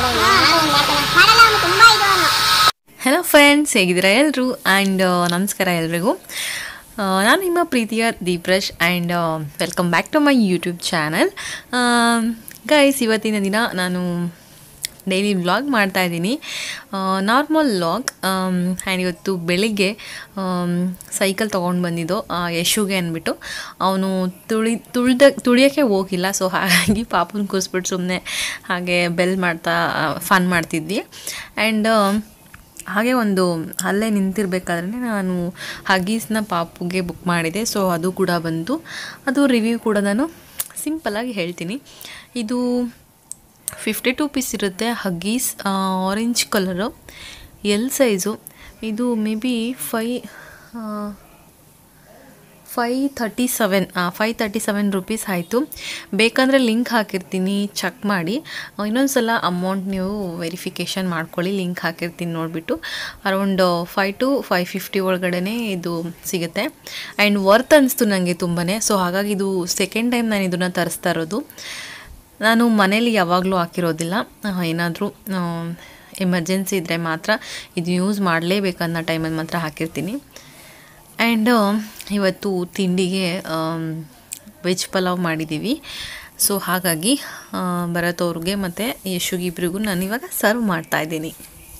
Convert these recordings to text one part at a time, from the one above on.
Hello friends ಹೇಗಿದ್ದೀರಾ ಎಲ್ಲರೂ and ನಮಸ್ಕಾರ ಎಲ್ರಿಗೂ ಆ, ನಾನು ನಿಮ್ಮ ಪ್ರೀತಿಯ Deeprash and welcome back to my YouTube channel guys ಇವತ್ತಿನ ದಿನ ನಾನು ಡೈಲಿ ವ್ಲಾಗ್ ಮಾಡ್ತಾ ಇದ್ದೀನಿ ನಾರ್ಮಲ್ ವ್ಲಾಗ್ ಆ್ಯಂಡ್ ಇವತ್ತು ಬೆಳಿಗ್ಗೆ ಸೈಕಲ್ ತೊಗೊಂಡು ಬಂದಿದ್ದು ಆ, ಯಶುಗೆ ಅಂದ್ಬಿಟ್ಟು ಅವನು ತುಳಿ ತುಳ್ದ ತುಳಿಯೋಕ್ಕೆ ಹೋಗಿಲ್ಲ ಸೊ ಹಾಗಾಗಿ ಪಾಪನ ಕೂರಿಸ್ಬಿಟ್ಟು ಸುಮ್ಮನೆ ಹಾಗೆ ಬೆಲ್ ಮಾಡ್ತಾ ಫನ್ ಮಾಡ್ತಿದ್ವಿ ಆ್ಯಂಡ್ ಹಾಗೆ ಒಂದು ಅಲ್ಲೇ ನಿಂತಿರ್ಬೇಕಾದ್ರೆ ನಾನು ಹಗೀಸ್ನ ಪಾಪುಗೆ ಬುಕ್ ಮಾಡಿದೆ ಸೊ ಅದು ಕೂಡ ಬಂತು ಅದು ರಿವ್ಯೂ ಕೂಡ ನಾನು ಸಿಂಪಲಾಗಿ ಹೇಳ್ತೀನಿ ಇದು ಫಿಫ್ಟಿ ಟೂ ಪೀಸ್ ಇರುತ್ತೆ Huggies orange colour L size ಇದು maybe five five thirty seven five thirty seven rupees ಆಯಿತು ಬೇಕಂದರೆ ಲಿಂಕ್ ಹಾಕಿರ್ತೀನಿ ಚೆಕ್ ಮಾಡಿ ಇನ್ನೊಂದು ಸಲ ಅಮೌಂಟ್ ನೀವು ವೆರಿಫಿಕೇಷನ್ ಮಾಡ್ಕೊಳ್ಳಿ ಲಿಂಕ್ ಹಾಕಿರ್ತೀನಿ ನೋಡಿಬಿಟ್ಟು around five to five fifty ಒಳಗಡೆ ಇದು ಸಿಗುತ್ತೆ ಆ್ಯಂಡ್ ವರ್ತ್ ಅನಿಸ್ತು ನನಗೆ ತುಂಬಾ ಸೊ ಹಾಗಾಗಿ ಇದು ಸೆಕೆಂಡ್ ಟೈಮ್ ನಾನು ಇದನ್ನು ತರಿಸ್ತಾ ಇರೋದು ನಾನು ಮನೇಲಿ ಯಾವಾಗಲೂ ಹಾಕಿರೋದಿಲ್ಲ ಏನಾದರೂ ಎಮರ್ಜೆನ್ಸಿ ಇದ್ದರೆ ಮಾತ್ರ ಇದು ಯೂಸ್ ಮಾಡಲೇಬೇಕನ್ನೋ ಟೈಮಲ್ಲಿ ಮಾತ್ರ ಹಾಕಿರ್ತೀನಿ ಆ್ಯಂಡ್ ಇವತ್ತು ತಿಂಡಿಗೆ ವೆಜ್ ಪಲಾವ್ ಮಾಡಿದ್ದೀವಿ ಸೊ ಹಾಗಾಗಿ ಆ, ಭರತ್ ಅವ್ರಿಗೆ ಮತ್ತು ಯಶುಗಿಬ್ರಿಗೂ ನಾನು ಇವಾಗ ಸರ್ವ್ ಮಾಡ್ತಾ ಇದ್ದೀನಿ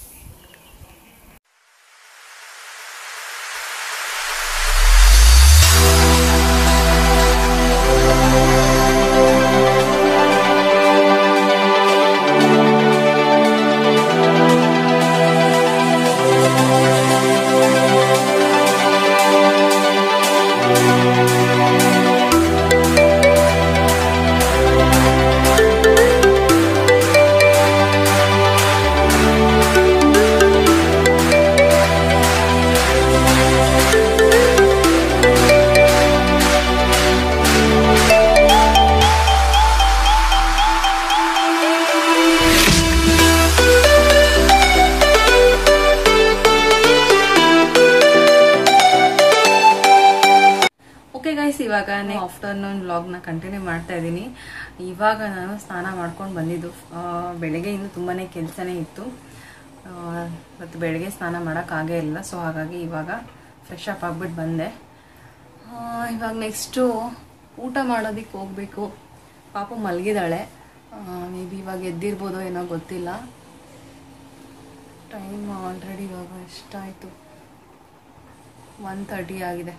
ಓಕೆ ಗೈಸ್ ಇವಾಗ ಆಫ್ಟರ್ನೂನ್ ವ್ಲಾಗ್ನ ಕಂಟಿನ್ಯೂ ಮಾಡ್ತಾ ಇದ್ದೀನಿ ಇವಾಗ ನಾನು ಸ್ನಾನ ಮಾಡ್ಕೊಂಡು ಬಂದಿದ್ದು ಆ, ಬೆಳಗ್ಗೆ ಇನ್ನು ತುಂಬಾ ಕೆಲಸನೇ ಇತ್ತು ಆ, ಮತ್ತು ಬೆಳಗ್ಗೆ ಸ್ನಾನ ಮಾಡೋಕ್ಕಾಗೇ ಇಲ್ಲ ಸೊ ಹಾಗಾಗಿ ಇವಾಗ ಫ್ರೆಶ್ ಅಪ್ ಆಗ್ಬಿಟ್ಟು ಬಂದೆ ಆ, ಇವಾಗ ನೆಕ್ಸ್ಟು ಊಟ ಮಾಡೋದಕ್ಕೆ ಹೋಗಬೇಕು ಪಾಪ ಮಲಗಿದಾಳೆ ಮೇ ಬಿ ಇವಾಗ ಎದ್ದಿರ್ಬೋದೋ ಏನೋ ಗೊತ್ತಿಲ್ಲ ಟೈಮ್ ಆಲ್ರೆಡಿ ಇವಾಗ ಎಷ್ಟಾಯಿತು ಒನ್ ತರ್ಟಿ ಆಗಿದೆ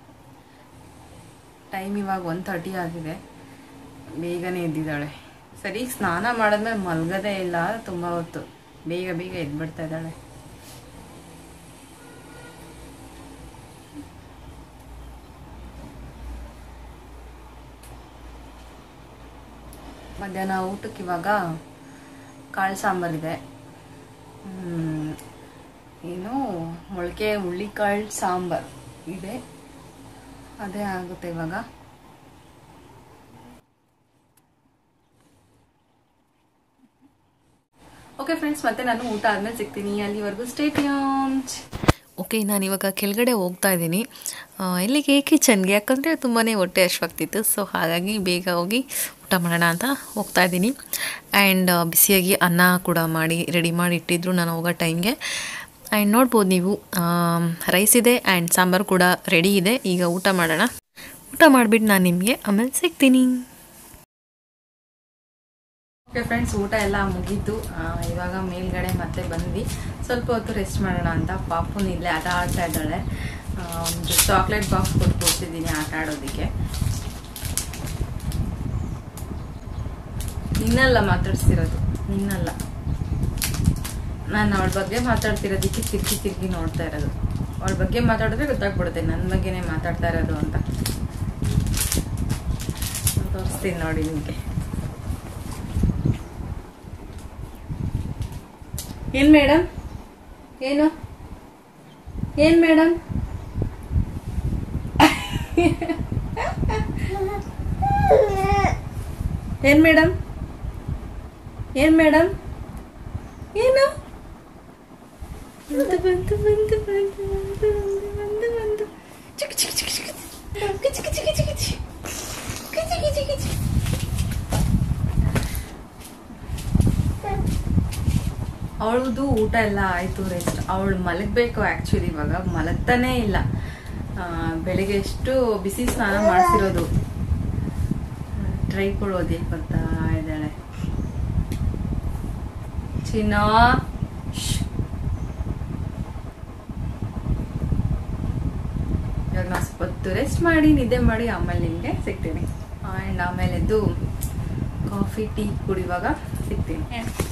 ಟೈಮ್ ಇವಾಗ ಒನ್ ತರ್ಟಿ ಆಗಿದೆ ಬೇಗನೆ ಎದ್ದಿದ್ದಾಳೆ ಸರಿ ಸ್ನಾನ ಮಾಡಿದ್ಮೇಲೆ ಮಲ್ಗದೇ ಇಲ್ಲ ತುಂಬ ಹೊತ್ತು ಬೇಗ ಬೇಗ ಎದ್ಬಿಡ್ತಾ ಇದ್ದಾಳೆ ಮಧ್ಯಾಹ್ನ ಊಟಕ್ಕೆ ಇವಾಗ ಕಾಳು ಸಾಂಬಾರಿದೆ ಹ್ಮ್, ಏನು ಮೊಳಕೆ ಹುಳ್ಳಿಕಾಳು ಸಾಂಬಾರ್ ಇದೆ ಅದೇ ಆಗುತ್ತೆ ಇವಾಗ ಓಕೆ ಫ್ರೆಂಡ್ಸ್ ಮತ್ತೆ ನಾನು ಊಟ ಆದ್ಮೇಲೆ ಸಿಗ್ತೀನಿ ಅಲ್ಲಿವರೆಗೂ ಸ್ಟೇಟ್ಯೂನ್ಸ್ ಓಕೆ ನಾನು ಇವಾಗ ಕೆಳಗಡೆ ಹೋಗ್ತಾ ಇದ್ದೀನಿ ಆ, ಎಲ್ಲಿಗೆ ಕಿಚನ್ಗೆ ಯಾಕಂದರೆ ತುಂಬಾ ಹೊಟ್ಟೆ ಹಶ್ವಾಗ್ತಿತ್ತು ಸೊ ಹಾಗಾಗಿ ಬೇಗ ಹೋಗಿ ಊಟ ಮಾಡೋಣ ಅಂತ ಹೋಗ್ತಾ ಇದ್ದೀನಿ ಆ್ಯಂಡ್ ಬಿಸಿಯಾಗಿ ಅನ್ನ ಕೂಡ ಮಾಡಿ ರೆಡಿ ಮಾಡಿ ಇಟ್ಟಿದ್ರು ನಾನು ಹೋಗೋ ಟೈಮ್ಗೆ ಆ್ಯಂಡ್ ನೋಡ್ಬೋದು ನೀವು ರೈಸ್ ಇದೆ ಆ್ಯಂಡ್ ಸಾಂಬಾರು ಕೂಡ ರೆಡಿ ಇದೆ ಈಗ ಊಟ ಮಾಡೋಣ ಊಟ ಮಾಡಿಬಿಟ್ಟು ನಾನು ನಿಮಗೆ ಆಮೇಲೆ ಸಿಗ್ತೀನಿ ಓಕೆ ಫ್ರೆಂಡ್ಸ್ ಊಟ ಎಲ್ಲ ಮುಗೀತು ಆ, ಇವಾಗ ಮೇಲ್ಗಡೆ ಮತ್ತೆ ಬಂದ್ವಿ ಸ್ವಲ್ಪ ಹೊತ್ತು ರೆಸ್ಟ್ ಮಾಡೋಣ ಅಂತ ಪಾಪುನ ಇಲ್ಲೇ ಆಟ ಆಡ್ತಾ ಇದ್ದಾಳೆ ಆ, ಒಂದು ಚಾಕ್ಲೇಟ್ ಬಾಕ್ಸ್ ಕೊಟ್ಟು ಕೊಡ್ತಿದ್ದೀನಿ ಆಟ ಆಡೋದಕ್ಕೆ ನಿನ್ನಲ್ಲ ಮಾತಾಡ್ಸಿರೋದು ನಿನ್ನಲ್ಲ ನಾನು ಅವಳ ಬಗ್ಗೆ ಮಾತಾಡ್ತಿರೋದಕ್ಕೆ ತಿರ್ಗಿ ತಿರ್ಗಿ ನೋಡ್ತಾ ಇರೋದು ಅವಳ ಬಗ್ಗೆ ಮಾತಾಡಿದ್ರೆ ಗೊತ್ತಾಗ್ಬಿಡುತ್ತೆ ನನ್ನ ಬಗ್ಗೆನೇ ಮಾತಾಡ್ತಾ ಇರೋದು ಅಂತ ತೋರಿಸ್ತೀನಿ ನೋಡಿ ನಿಮಗೆ ಏನ್ ಮೇಡಮ್ ಏನು ಏನ್ ಮೇಡಮ್ ಏನ್ ಮೇಡಮ್ ಏನ್ ಮೇಡಮ್ ಏನು ಬಂತು ಬಂತು ಬಂತು ಬಂತು ಬಂತು ಬಂತು ಬಂತು ಬಂತು ಚಿಕ್ ಚಿಕ್ ಚಿಕ್ ಚಿಕ್ ಚಿಕ್ ಚಿಕ್ ಚಿಕ್ ಚಿಕ್ ಚಿಕ್ ಚಿಕ್ ಚಿಕ್ ಚಿಕ್ ಚಿಕ್ ಅವಳದು ಊಟ ಎಲ್ಲ ಆಯಿತು ರೆಸ್ಟ್ ಅವಳು ಮಲಗಬೇಕು ಆ್ಯಕ್ಚುಲಿ ಇವಾಗ ಮಲಗ್ತಾನೇ ಇಲ್ಲ ಆ, ಬೆಳಿಗ್ಗೆ ಎಷ್ಟು ಬಿಸಿ ಸ್ನಾನ ಮಾಡಿಸಿರೋದು ಟ್ರೈ ಕೊಡೋದೇ ಬರ್ತಾ ಇದ್ದಾಳೆ ಚಿನ್ನ ಶ್ಶ್. ಇವಾಗ ನಾವು ಸ್ವಲ್ಪ ಹೊತ್ತು ರೆಸ್ಟ್ ಮಾಡಿ ನಿದ್ದೆ ಮಾಡಿ ಆಮೇಲೆ ನಿಮಗೆ ಸಿಗ್ತೀನಿ ಆ್ಯಂಡ್ ಆಮೇಲೆ ಎದ್ದು ಕಾಫಿ ಟೀ ಕುಡಿಯುವಾಗ ಸಿಗ್ತೀನಿ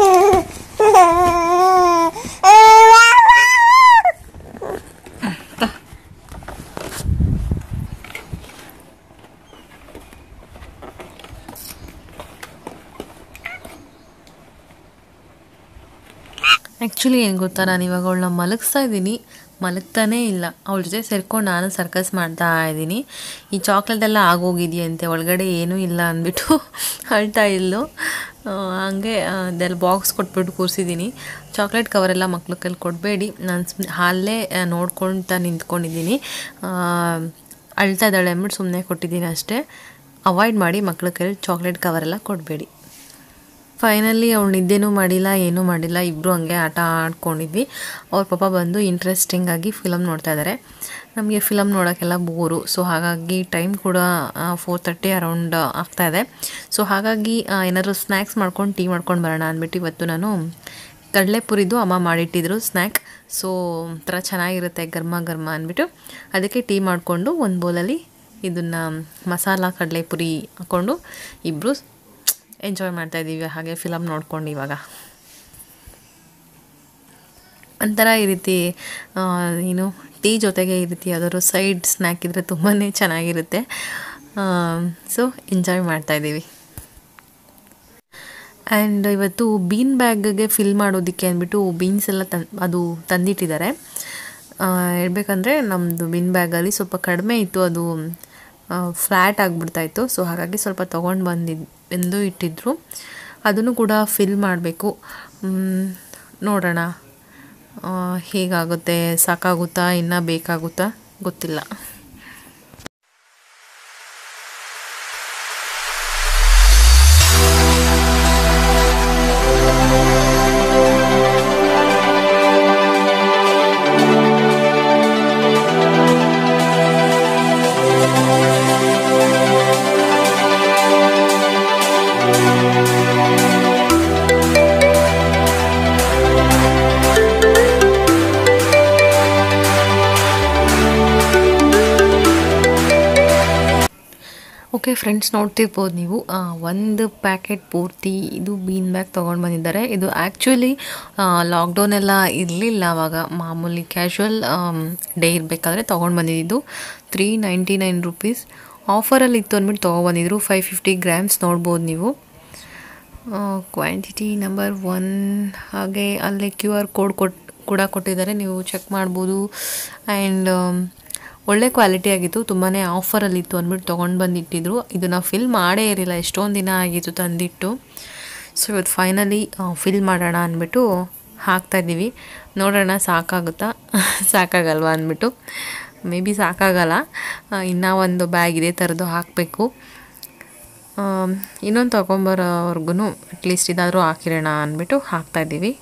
ಆ್ಯಕ್ಚುಲಿ ಏನು ಗೊತ್ತಾ ನಾನು ಇವಾಗ ಅವಳನ್ನ ಮಲಗಿಸ್ತಾ ಇದ್ದೀನಿ ಮಲಗ್ತಾನೇ ಇಲ್ಲ ಅವಳ ಜೊತೆ ಸೇರ್ಕೊಂಡು ನಾನು ಸರ್ಕಸ್ ಮಾಡ್ತಾ ಇದ್ದೀನಿ ಈ ಚಾಕ್ಲೇಟ್ ಎಲ್ಲ ಆಗೋಗಿದೆಯಂತೆ ಒಳಗಡೆ ಏನೂ ಇಲ್ಲ ಅಂದ್ಬಿಟ್ಟು ಅಳ್ತಾ ಇಲ್ಲು ಆ, ಹಂಗೆ ಆ, ಅದೆಲ್ಲ ಬಾಕ್ಸ್ ಕೊಟ್ಬಿಟ್ಟು ಕೂರಿಸಿದ್ದೀನಿ ಚಾಕ್ಲೇಟ್ ಕವರೆಲ್ಲ ಮಕ್ಳ ಕೈಲಿ ಕೊಡಬೇಡಿ ನಾನು ಸುಮ್ಮನೆ ಹಾಲೇ ನೋಡ್ಕೊಳ್ತಾ ನಿಂತ್ಕೊಂಡಿದ್ದೀನಿ ಆ, ಅಳ್ತಾ ಇದ್ದಾಳೆ ಅಂದ್ಬಿಟ್ಟು ಸುಮ್ಮನೆ ಕೊಟ್ಟಿದ್ದೀನಿ ಅಷ್ಟೇ ಅವಾಯ್ಡ್ ಮಾಡಿ ಮಕ್ಳ ಕೈಲಿ ಚಾಕ್ಲೇಟ್ ಕವರೆಲ್ಲ ಕೊಡಬೇಡಿ ಫೈನಲಿ ಅವಳು ನಿದ್ದೆನೂ ಮಾಡಿಲ್ಲ ಏನೂ ಮಾಡಿಲ್ಲ ಇಬ್ಬರು ಹಂಗೆ ಆಟ ಆಡ್ಕೊಂಡಿದ್ವಿ ಅವ್ರ ಪಾಪ ಬಂದು ಇಂಟ್ರೆಸ್ಟಿಂಗ್ ಆಗಿ ಫಿಲಮ್ ನೋಡ್ತಾ ಇದ್ದಾರೆ ನಮಗೆ ಫಿಲಮ್ ನೋಡೋಕ್ಕೆಲ್ಲ ಬೋರು ಸೊ ಹಾಗಾಗಿ ಟೈಮ್ ಕೂಡ ಫೋರ್ ತರ್ಟಿ ಅರೌಂಡ್ ಆಗ್ತಾ ಇದೆ ಸೊ ಹಾಗಾಗಿ ಆ, ಏನಾದ್ರು ಸ್ನ್ಯಾಕ್ಸ್ ಮಾಡ್ಕೊಂಡು ಟೀ ಮಾಡ್ಕೊಂಡು ಬರೋಣ ಅಂದ್ಬಿಟ್ಟು ಇವತ್ತು ನಾನು ಕಡಲೆಪುರಿದು ಅಮ್ಮ ಮಾಡಿಟ್ಟಿದ್ರು ಸ್ನ್ಯಾಕ್ ಸೊ ಒಂಥರ ಚೆನ್ನಾಗಿರುತ್ತೆ ಗರ್ಮ ಗರ್ಮ ಅಂದ್ಬಿಟ್ಟು ಅದಕ್ಕೆ ಟೀ ಮಾಡಿಕೊಂಡು ಒಂದು ಬೌಲಲ್ಲಿ ಇದನ್ನು ಮಸಾಲ ಕಡಲೆಪುರಿ ಹಾಕ್ಕೊಂಡು ಇಬ್ಬರು ಎಂಜಾಯ್ ಮಾಡ್ತಾ ಇದ್ದೀವಿ ಹಾಗೆ ಫಿಲಮ್ ನೋಡ್ಕೊಂಡು ಇವಾಗ ಒಂಥರ ಈ ರೀತಿ ಆ, ಏನು ಟೀ ಜೊತೆಗೆ ಈ ರೀತಿ ಯಾವ್ದಾದ್ರು ಸೈಡ್ ಸ್ನ್ಯಾಕ್ ಇದ್ದರೆ ತುಂಬಾ ಚೆನ್ನಾಗಿರುತ್ತೆ ಸೊ ಎಂಜಾಯ್ ಮಾಡ್ತಾ ಇದ್ದೀವಿ ಆ್ಯಂಡ್ ಇವತ್ತು ಬೀನ್ ಬ್ಯಾಗ್ಗೆ ಫಿಲ್ ಮಾಡೋದಕ್ಕೆ ಅಂದ್ಬಿಟ್ಟು ಬೀನ್ಸ್ ಎಲ್ಲ ತನ್ ಅದು ತಂದಿಟ್ಟಿದ್ದಾರೆ ಆ, ಹೇಳ್ಬೇಕಂದ್ರೆ ನಮ್ಮದು ಬಿನ್ ಬ್ಯಾಗಲ್ಲಿ ಸ್ವಲ್ಪ ಕಡಿಮೆ ಇತ್ತು ಅದು ಫ್ಲ್ಯಾಟ್ ಆಗಿಬಿಡ್ತಾಯಿತ್ತು ಸೊ ಹಾಗಾಗಿ ಸ್ವಲ್ಪ ತೊಗೊಂಡು ಬಂದಿದ್ದು ಎಂದು ಇಟ್ಟಿದ್ರು ಅದನ್ನು ಕೂಡ ಫಿಲ್ ಮಾಡಬೇಕು ನೋಡೋಣ ಆ, ಹೇಗಾಗುತ್ತೆ ಸಾಕಾಗುತ್ತಾ ಇನ್ನೂ ಬೇಕಾಗುತ್ತಾ ಗೊತ್ತಿಲ್ಲ ಓಕೆ ಫ್ರೆಂಡ್ಸ್ ನೋಡ್ತಿರ್ಬೋದು ನೀವು ಆ, ಒಂದು ಪ್ಯಾಕೆಟ್ ಪೂರ್ತಿ ಇದು ಬೀನ್ ಬ್ಯಾಗ್ ತೊಗೊಂಡು ಬಂದಿದ್ದಾರೆ ಇದು ಆ್ಯಕ್ಚುಲಿ ಲಾಕ್ಡೌನ್ ಎಲ್ಲ ಇರಲಿಲ್ಲ ಆವಾಗ ಮಾಮೂಲಿ ಕ್ಯಾಶುವಲ್ ಡೇ ಇರಬೇಕಾದ್ರೆ ತೊಗೊಂಡು ಬಂದಿದ್ದು ತ್ರೀ ನೈಂಟಿ ನೈನ್ ರುಪೀಸ್ ಆಫರಲ್ಲಿ ಇತ್ತು ಅಂದ್ಬಿಟ್ಟು ತೊಗೊಬಂದಿದ್ರು ಫೈವ್ ಫಿಫ್ಟಿ ಗ್ರಾಮ್ಸ್ ನೋಡ್ಬೋದು ನೀವು ಕ್ವಾಂಟಿಟಿ ನಂಬರ್ ಒನ್ ಹಾಗೆ ಅಲ್ಲಿ ಕ್ಯೂ ಆರ್ ಕೋಡ್ ಕೊಟ್ ಕೂಡ ಕೊಟ್ಟಿದ್ದಾರೆ ನೀವು ಚೆಕ್ ಮಾಡ್ಬೋದು ಆ್ಯಂಡ್ ಒಳ್ಳೆ ಕ್ವಾಲಿಟಿ ಆಗಿತ್ತು ತುಂಬಾ ಆಫರಲ್ಲಿತ್ತು ಅಂದ್ಬಿಟ್ಟು ತೊಗೊಂಡು ಬಂದಿಟ್ಟಿದ್ರು ಇದನ್ನು ಫಿಲ್ ಮಾಡೇ ಇರಲಿಲ್ಲ ಎಷ್ಟೊಂದು ದಿನ ಆಗಿತ್ತು ತಂದಿಟ್ಟು ಸೊ ಇವತ್ತು ಫೈನಲಿ ಫಿಲ್ ಮಾಡೋಣ ಅಂದ್ಬಿಟ್ಟು ಹಾಕ್ತಾಯಿದ್ದೀವಿ ನೋಡೋಣ ಸಾಕಾಗುತ್ತಾ ಸಾಕಾಗಲ್ವಾ ಅಂದ್ಬಿಟ್ಟು ಮೇ ಬಿ ಸಾಕಾಗಲ್ಲ ಇನ್ನೂ ಒಂದು ಬ್ಯಾಗ್ ಇದೇ ಥರದ್ದು ಹಾಕಬೇಕು ಇನ್ನೊಂದು ತೊಗೊಂಬರೋವರೆಗೂ ಅಟ್ಲೀಸ್ಟ್ ಇದಾದರೂ ಹಾಕಿರೋಣ ಅಂದ್ಬಿಟ್ಟು ಹಾಕ್ತಾಯಿದ್ದೀವಿ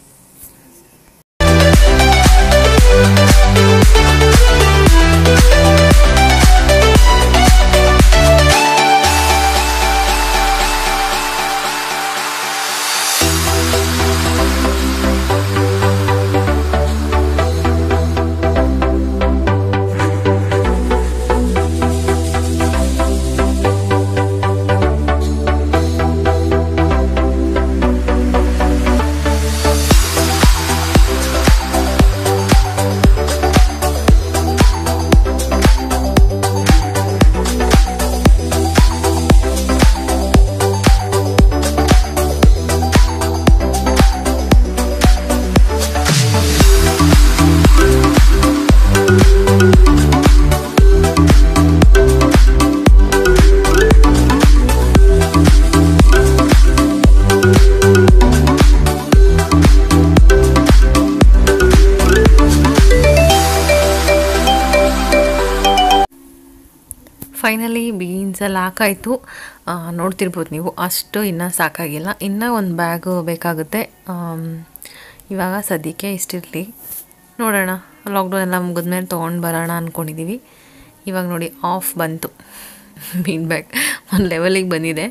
ಫೈನಲಿ ಬೀನ್ಸ್ ಎಲ್ಲ ಹಾಕಾಯಿತು ನೋಡ್ತಿರ್ಬೋದು ನೀವು ಅಷ್ಟು ಇನ್ನೂ ಸಾಕಾಗಿಲ್ಲ ಇನ್ನೂ ಒಂದು ಬ್ಯಾಗು ಬೇಕಾಗುತ್ತೆ ಆಮ್, ಇವಾಗ ಸದ್ಯಕ್ಕೆ ಇಷ್ಟಿರಲಿ ನೋಡೋಣ ಲಾಕ್ಡೌನ್ ಎಲ್ಲ ಮುಗಿದ್ಮೇಲೆ ತೊಗೊಂಡು ಬರೋಣ ಅಂದ್ಕೊಂಡಿದ್ದೀವಿ ಇವಾಗ ನೋಡಿ ಆಫ್ ಬಂತು ಮೀನ್ ಬ್ಯಾಗ್ ಒಂದು ಲೆವೆಲಿಗೆ ಬಂದಿದೆ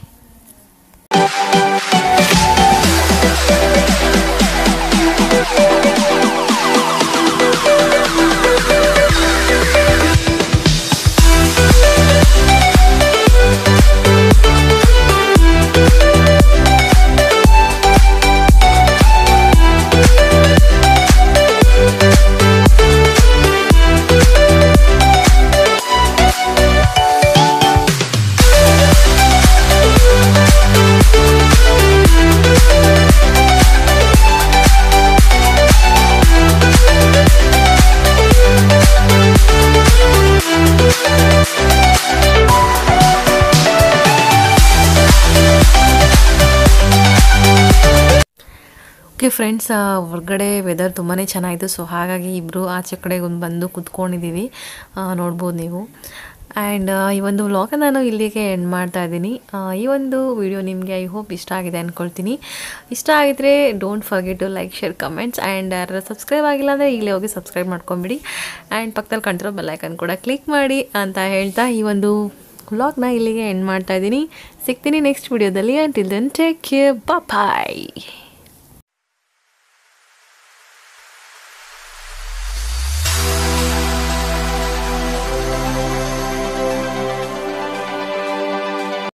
ಓಕೆ ಫ್ರೆಂಡ್ಸ್ ಹೊರಗಡೆ ವೆದರ್ ತುಂಬಾ ಚೆನ್ನಾಗಿತ್ತು ಸೊ ಹಾಗಾಗಿ ಇಬ್ಬರು ಆಚೆ ಕಡೆ ಒಂದು ಬಂದು ಕುತ್ಕೊಂಡಿದ್ದೀವಿ ಆ, ನೋಡ್ಬೋದು ನೀವು ಆ್ಯಂಡ್ ಈ ಒಂದು ವ್ಲಾಗ ನಾನು ಇಲ್ಲಿಗೆ ಎಂಡ್ ಮಾಡ್ತಾ ಇದ್ದೀನಿ ಆ, ಈ ಒಂದು ವಿಡಿಯೋ ನಿಮಗೆ ಐ ಹೋಪ್ ಇಷ್ಟ ಆಗಿದೆ ಅಂದ್ಕೊಳ್ತೀನಿ ಇಷ್ಟ ಆಗಿದ್ರೆ don't forget to like share comments and ಯಾರು ಸಬ್ಸ್ಕ್ರೈಬ್ ಆಗಿಲ್ಲ ಅಂದರೆ ಈಗಲೇ ಹೋಗಿ ಸಬ್ಸ್ಕ್ರೈಬ್ ಮಾಡ್ಕೊಂಬಿಡಿ ಆ್ಯಂಡ್ ಪಕ್ಕದಲ್ಲಿ ಕಾಣ್ತಿರೋ ಬೆಲ್ಲೈಕನ್ ಕೂಡ ಕ್ಲಿಕ್ ಮಾಡಿ ಅಂತ ಹೇಳ್ತಾ ಈ ಒಂದು ವ್ಲಾಗ್ನ ಇಲ್ಲಿಗೆ ಎಂಡ್ ಮಾಡ್ತಾ ಇದ್ದೀನಿ ಸಿಗ್ತೀನಿ ನೆಕ್ಸ್ಟ್ ವಿಡಿಯೋದಲ್ಲಿ ಅಂಟಿಲ್ ದೆನ್ ಟೇಕ್ ಕೇರ್ ಬಾಯ್